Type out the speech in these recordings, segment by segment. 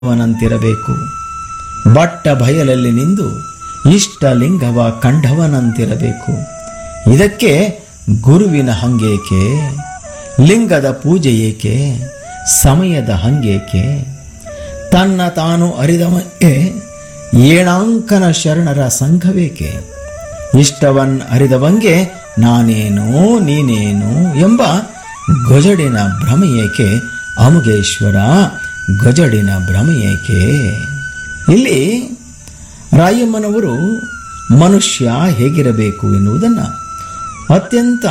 ಅವನಂತಿರಬೇಕು but ಬಯಲಲ್ಲಿ ನಿಂದು ಇಷ್ಟ ಲಿಂಗವ ಕಂಡವನಂತಿರಬೇಕು ಇದಕ್ಕೆ ಗುರುವಿನ ಹಂಗೇಕೆ ಲಿಂಗದ ಪೂಜೆ ಏಕೆ ಸಮಯದ ಹಂಗೇಕೆ ತನ್ನ ತಾನು ಅರಿದವೇ ಏಣಾಂಕನ ಶರಣರ ಸಂಘವೇಕೆ ಇಷ್ಟವನ್ ಅರಿದವಂಗೆ ನಾನೇನು ನೀನೇನು ಎಂಬ ಗೊಜಡಿನ ಭ್ರಮೆಯೇಕೆ ಅಮುಗೇಶ್ವರ ಗೊಜಡಿನ ಭ್ರಮೆಯೇಕೆ ಇಲ್ಲಿ ರಾಯಮ್ಮನವರು ಮನುಷ್ಯ ಹೇಗಿರಬೇಕು ಎನ್ನುವುದನ್ನು ಅತ್ಯಂತ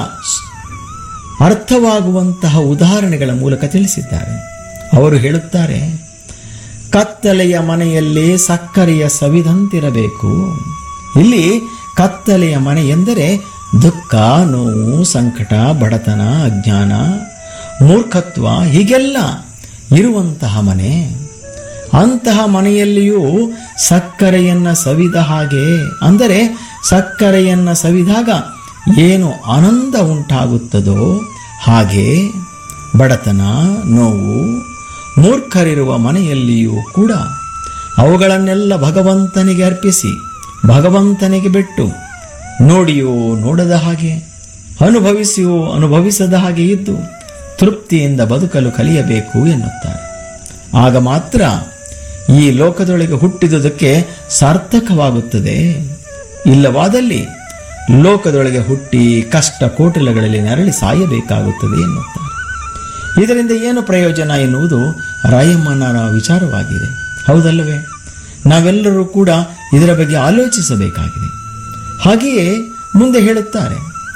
ಅರ್ಥವಾಗುವಂತಹ ಉದಾಹರಣೆಗಳ ಮೂಲಕ ತಿಳಿಸಿದ್ದಾರೆ ಅವರು ಹೇಳುತ್ತಾರೆ ಕತ್ತಲೆಯ ಮನೆಯಲ್ಲಿ ಸಕ್ಕರೆಯ ಸವಿದಂತಿರಬೇಕು ಇಲ್ಲಿ ಕತ್ತಲೆಯ ಮನೆ ಎಂದರೆ ದುಃಖ ನೋವು ಸಂಕಟ ಬಡತನ ಅಜ್ಞಾನ ಮೂರ್ಖತ್ವ ಹೀಗೆಲ್ಲ ಇರುವಂತಹ ಮನೆ ಅಂತಹ ಮನೆಯಲ್ಲಿಯೂ ಸಕ್ಕರೆಯನ್ನ ಸವಿದ ಹಾಗೆ ಅಂದರೆ ಸಕ್ಕರೆಯನ್ನ ಸವಿದಾಗ ಏನು ಆನಂದ ಉಂಟಾಗುತ್ತದೋ ಹಾಗೆ ಬಡತನ ನೋವು ಮೂರ್ಖರಿರುವ ಮನೆಯಲ್ಲಿಯೂ ಕೂಡ ಅವುಗಳನ್ನೆಲ್ಲ ಭಗವಂತನಿಗೆ ಅರ್ಪಿಸಿ ಭಗವಂತನಿಗೆ ಬಿಟ್ಟು ನೋಡಿಯೋ ನೋಡದ ಹಾಗೆ ಅನುಭವಿಸಿಯೋ ಅನುಭವಿಸದ ಹಾಗೆ ಇದ್ದು ತೃಪ್ತಿಯಿಂದ ಬದುಕಲು ಕಲಿಯಬೇಕು ಎನ್ನುತ್ತಾರೆ ಆಗ ಮಾತ್ರ ಈ ಲೋಕದೊಳಗೆ ಹುಟ್ಟಿದುದಕ್ಕೆ ಸಾರ್ಥಕವಾಗುತ್ತದೆ ಇಲ್ಲವಾದಲ್ಲಿ ಲೋಕದೊಳಗೆ ಹುಟ್ಟಿ ಕಷ್ಟ ಕೋಟಿಲಗಳಲ್ಲಿ ನರಳಿ ಸಾಯಬೇಕಾಗುತ್ತದೆ ಎನ್ನುತ್ತಾರೆ ಇದರಿಂದ ಏನು ಪ್ರಯೋಜನ ಎನ್ನುವುದು ರಾಯಮ್ಮನರ ವಿಚಾರವಾಗಿದೆ ಹೌದಲ್ಲವೇ ನಾವೆಲ್ಲರೂ ಕೂಡ ಇದರ ಬಗ್ಗೆ ಆಲೋಚಿಸಬೇಕಾಗಿದೆ ಹಾಗೆಯೇ ಮುಂದೆ ಹೇಳುತ್ತಾರೆ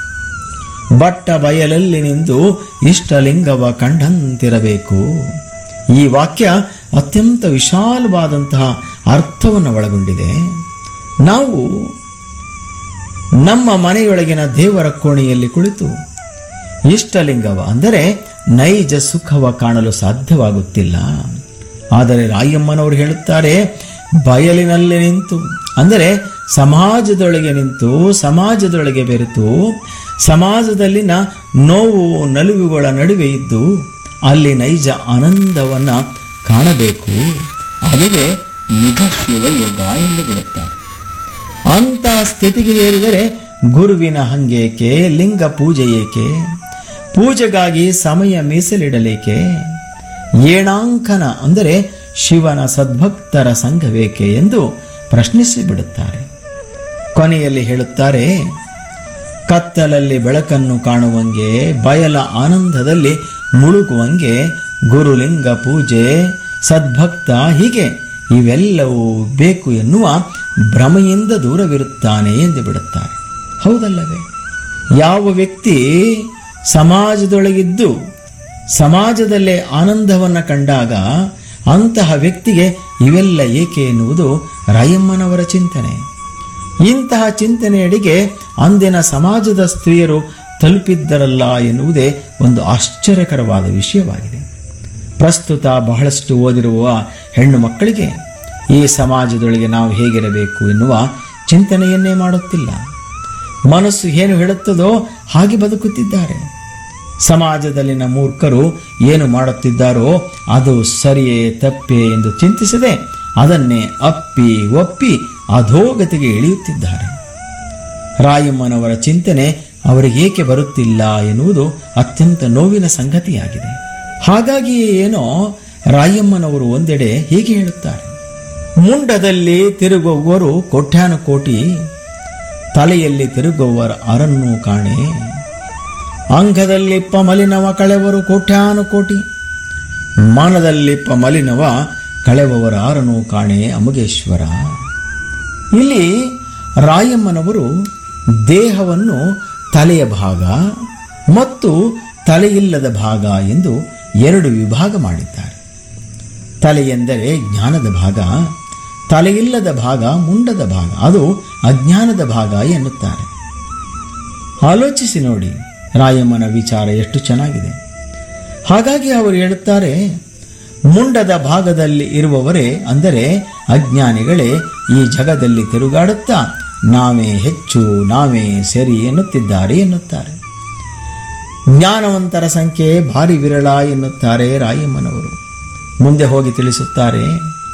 ಬಟ್ಟ ಬಯಲಲ್ಲಿ ನಿಂದು ಇಷ್ಟಲಿಂಗವ ಕಂಡಂತಿರಬೇಕು ಈ ವಾಕ್ಯ ಅತ್ಯಂತ ವಿಶಾಲವಾದಂತಹ ಅರ್ಥವನ್ನು ಒಳಗೊಂಡಿದೆ ನಾವು ನಮ್ಮ ಮನೆಯೊಳಗಿನ ದೇವರ ಕೋಣೆಯಲ್ಲಿ ಕುಳಿತು ಇಷ್ಟಲಿಂಗವ ಅಂದರೆ ನೈಜ ಸುಖವ ಕಾಣಲು ಸಾಧ್ಯವಾಗುತ್ತಿಲ್ಲ ಆದರೆ ರಾಯಮ್ಮನವರು ಹೇಳುತ್ತಾರೆ ಬಯಲಿನಲ್ಲಿ ನಿಂತು ಅಂದರೆ ಸಮಾಜದೊಳಗೆ ನಿಂತು ಸಮಾಜದೊಳಗೆ ಬೆರೆತು ಸಮಾಜದಲ್ಲಿನ ನೋವು ನಲಿವುಗಳ ನಡುವೆ ಇದ್ದು ಅಲ್ಲಿ ನೈಜ ಆನಂದವನ್ನ ಕಾಣಬೇಕು ಅದುವೇ ನಿಜ ಶಿವಯೋಗ ಎಂದು ಬಿಡುತ್ತಾರೆ ಅಂತ ಸ್ಥಿತಿಗೆ ಏರಿದರೆ ಗುರುವಿನ ಹಂಗೇಕೆ ಲಿಂಗ ಪೂಜೆ ಏಕೆ ಪೂಜೆಗಾಗಿ ಸಮಯ ಮೀಸಲಿಡಲೇಕೆ ಏಣಾಂಕನ ಅಂದರೆ ಶಿವನ ಸದ್ಭಕ್ತರ ಸಂಘವೇಕೆ ಎಂದು ಪ್ರಶ್ನಿಸಿ ಬಿಡುತ್ತಾರೆ ಕೊನೆಯಲ್ಲಿ ಹೇಳುತ್ತಾರೆ ಕತ್ತಲಲ್ಲಿ ಬೆಳಕನ್ನು ಕಾಣುವಂಗೆ ಬಯಲ ಆನಂದದಲ್ಲಿ ಮುಳುಗುವಂಗೆ ಗುರುಲಿಂಗ ಪೂಜೆ ಸದ್ಭಕ್ತ ಹೀಗೆ ಇವೆಲ್ಲವೂ ಬೇಕು ಎನ್ನುವ ಭ್ರಮೆಯಿಂದ ದೂರವಿರುತ್ತಾನೆ ಎಂದು ಬಿಡುತ್ತಾರೆ ಹೌದಲ್ಲವೇ ಯಾವ ವ್ಯಕ್ತಿ ಸಮಾಜದೊಳಗಿದ್ದು ಸಮಾಜದಲ್ಲೇ ಆನಂದವನ್ನು ಕಂಡಾಗ ಅಂತಹ ವ್ಯಕ್ತಿಗೆ ಇವೆಲ್ಲ ಏಕೆ ಎನ್ನುವುದು ರಾಯಮ್ಮನವರ ಚಿಂತನೆ ಇಂತಹ ಚಿಂತನೆಯಡಿಗೆ ಅಂದಿನ ಸಮಾಜದ ಸ್ತ್ರೀಯರು ತಲುಪಿದ್ದರಲ್ಲ ಎನ್ನುವುದೇ ಒಂದು ಆಶ್ಚರ್ಯಕರವಾದ ವಿಷಯವಾಗಿದೆ ಪ್ರಸ್ತುತ ಬಹಳಷ್ಟು ಓದಿರುವ ಹೆಣ್ಣು ಮಕ್ಕಳಿಗೆ ಈ ಸಮಾಜದೊಳಗೆ ನಾವು ಹೇಗಿರಬೇಕು ಎನ್ನುವ ಚಿಂತನೆಯನ್ನೇ ಮಾಡುತ್ತಿಲ್ಲ ಮನಸ್ಸು ಏನು ಹೇಳುತ್ತದೋ ಹಾಗೆ ಬದುಕುತ್ತಿದ್ದಾರೆ ಸಮಾಜದಲ್ಲಿನ ಮೂರ್ಖರು ಏನು ಮಾಡುತ್ತಿದ್ದಾರೋ ಅದು ಸರಿಯೇ ತಪ್ಪೇ ಎಂದು ಚಿಂತಿಸದೆ ಅದನ್ನೇ ಅಪ್ಪಿ ಒಪ್ಪಿ ಅಧೋಗತಿಗೆ ಇಳಿಯುತ್ತಿದ್ದಾರೆ ರಾಯಮ್ಮನವರ ಚಿಂತನೆ ಅವರಿಗೆ ಏಕೆ ಬರುತ್ತಿಲ್ಲ ಎನ್ನುವುದು ಅತ್ಯಂತ ನೋವಿನ ಸಂಗತಿಯಾಗಿದೆ ಹಾಗಾಗಿಯೇ ಏನೋ ರಾಯಮ್ಮನವರು ಒಂದೆಡೆ ಹೀಗೆ ಹೇಳುತ್ತಾರೆ ಮುಂಡದಲ್ಲಿ ತಿರುಗುವವರು ಕೋಟ್ಯಾನುಕೋಟಿ ತಲೆಯಲ್ಲಿ ತಿರುಗುವವರ ಅರನ್ನು ಕಾಣೆ ಅಂಗದಲ್ಲಿಪ್ಪ ಮಲಿನವ ಕಳೆವರು ಕೋಟ್ಯಾನುಕೋಟಿ ಮಾನದಲ್ಲಿಪ್ಪ ಮಲಿನವ ಕಳೆವವರ ಆರನು ಕಾಣೆ ಅಮುಗೇಶ್ವರ ಇಲ್ಲಿ ರಾಯಮ್ಮನವರು ದೇಹವನ್ನು ತಲೆಯ ಭಾಗ ಮತ್ತು ತಲೆಯಿಲ್ಲದ ಭಾಗ ಎಂದು ಎರಡು ವಿಭಾಗ ಮಾಡಿದ್ದಾರೆ ತಲೆ ಎಂದರೆ ಜ್ಞಾನದ ಭಾಗ ತಲೆಯಿಲ್ಲದ ಭಾಗ ಮುಂಡದ ಭಾಗ ಅದು ಅಜ್ಞಾನದ ಭಾಗ ಎನ್ನುತ್ತಾರೆ ಆಲೋಚಿಸಿ ನೋಡಿ ರಾಯಮ್ಮನ ವಿಚಾರ ಎಷ್ಟು ಚೆನ್ನಾಗಿದೆ ಹಾಗಾಗಿ ಅವರು ಹೇಳುತ್ತಾರೆ ಮುಂಡದ ಭಾಗದಲ್ಲಿ ಇರುವವರೇ ಅಂದರೆ ಅಜ್ಞಾನಿಗಳೇ ಈ ಜಗದಲ್ಲಿ ತಿರುಗಾಡುತ್ತಾ ನಾವೇ ಹೆಚ್ಚು ನಾವೇ ಸರಿ ಎನ್ನುತ್ತಿದ್ದಾರೆ ಎನ್ನುತ್ತಾರೆ ಜ್ಞಾನವಂತರ ಸಂಖ್ಯೆ ಭಾರಿ ವಿರಳ ಎನ್ನುತ್ತಾರೆ ರಾಯಮ್ಮನವರು ಮುಂದೆ ಹೋಗಿ ತಿಳಿಸುತ್ತಾರೆ